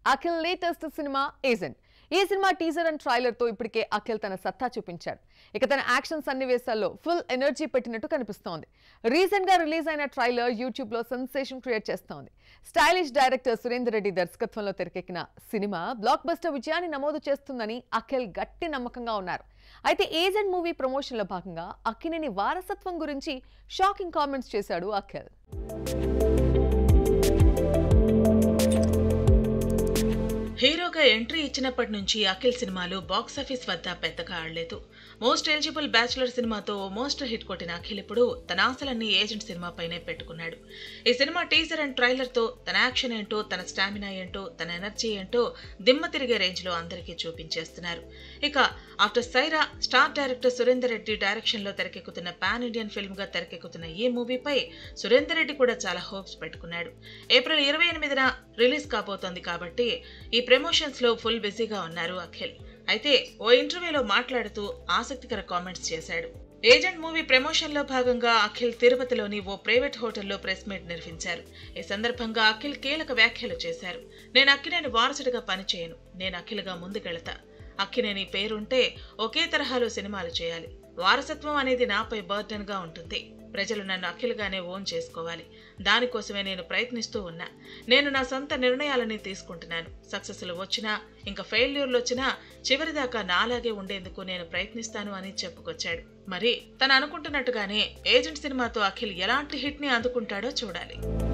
Akhil latest cinema agent ఈ cinema teaser and trailer తో ఇప్పటికే అఖిల్ తన సత్తా చూపించాడు ఇక తన యాక్షన్ సన్నివేశాల్లో ఫుల్ ఎనర్జీ పెట్టినట్టు కనిపిస్తోంది రీసెంట్ గా రిలీజ్ అయిన ట్రైలర్ యూట్యూబ్ లో సెన్సేషన్ క్రియేట్ చేస్తోంది స్టైలిష్ డైరెక్టర్ సురేందర్ రెడ్డి దర్శకత్వంలో తెరకెక్కిన సినిమా బ్లాక్ బస్టర్ విజయాన్ని నమోదు చేస్తుందని అఖిల్ గట్టి నమ్మకంగా ఉన్నారు అయితే ఏజెంట్ మూవీ ప్రమోషన్లో భాగంగా అక్కినేని వారసత్వం గురించి షాకింగ్ కామెంట్స్ చేశాడు అఖిల్ హీరోగా ఎంట్రీ ఇచ్చినప్పటి నుంచి అఖిల్ సినిమాలు బాక్సాఫీస్ వద్ద పెద్దగా ఆడలేదు మోస్ట్ ఎలిజిబుల్ బ్యాచులర్ సినిమాతో ఓ మోస్ట్ హిట్ కొట్టిన అఖిల్ ఇప్పుడు తన ఆశలన్నీ ఏజెంట్ సినిమాపైనే పెట్టుకున్నాడు ఈ సినిమా టీజర్ అండ్ ట్రైలర్ తో తన యాక్షన్ ఏంటో తన స్టామినా ఏంటో తన ఎనర్జీ ఏంటో దిమ్మ తిరిగే రేంజ్ లో అందరికీ చూపించేస్తున్నారు ఇక after Sye Raa star director Surender Reddy direction లో తెరకెక్కుతున్న పాన్ ఇండియన్ ఫిల్మ్ గా తెరకెక్కుతున్న ఈ మూవీపై సురేందర్ రెడ్డి కూడా చాలా హోప్స్ పెట్టుకున్నాడు ఏప్రిల్ ఇరవై ఎనిమిదిన రిలీజ్ కాబోతోంది కాబట్టి ఈ ప్రమోషన్స్ లో ఫుల్ బిజీగా ఉన్నారు అఖిల్ అయితే ఓ ఇంటర్వ్యూలో మాట్లాడుతూ ఆసక్తికర కామెంట్స్ చేశాడు ఏజెంట్ మూవీ ప్రమోషన్ లో భాగంగా అఖిల్ తిరుపతిలోని ఓ ప్రైవేట్ హోటల్లో ప్రెస్ మీట్ నిర్వహించారు ఈ సందర్భంగా అఖిల్ కీలక వ్యాఖ్యలు చేశారు నేను అక్కినేని వారసుడిగా పనిచేయను నేను అఖిల్గా ముందుకెళతా అక్కినేని పేరుంటే ఒకే తరహాలో సినిమాలు చేయాలి వారసత్వం అనేది నాపై బర్డెన్ గా ఉంటుంది ప్రజలు నన్ను అఖిల్గానే ఓన్ చేసుకోవాలి దానికోసమే నేను ప్రయత్నిస్తూ ఉన్నా నేను నా సొంత నిర్ణయాలని తీసుకుంటున్నాను సక్సెస్లు వచ్చినా ఇంకా ఫెయిల్యూర్లు వచ్చినా చివరిదాకా నాలాగే ఉండేందుకు నేను ప్రయత్నిస్తాను అని చెప్పుకొచ్చాడు మరి తను అనుకుంటున్నట్టుగానే ఏజెంట్ సినిమాతో అఖిల్ ఎలాంటి హిట్ ని అందుకుంటాడో చూడాలి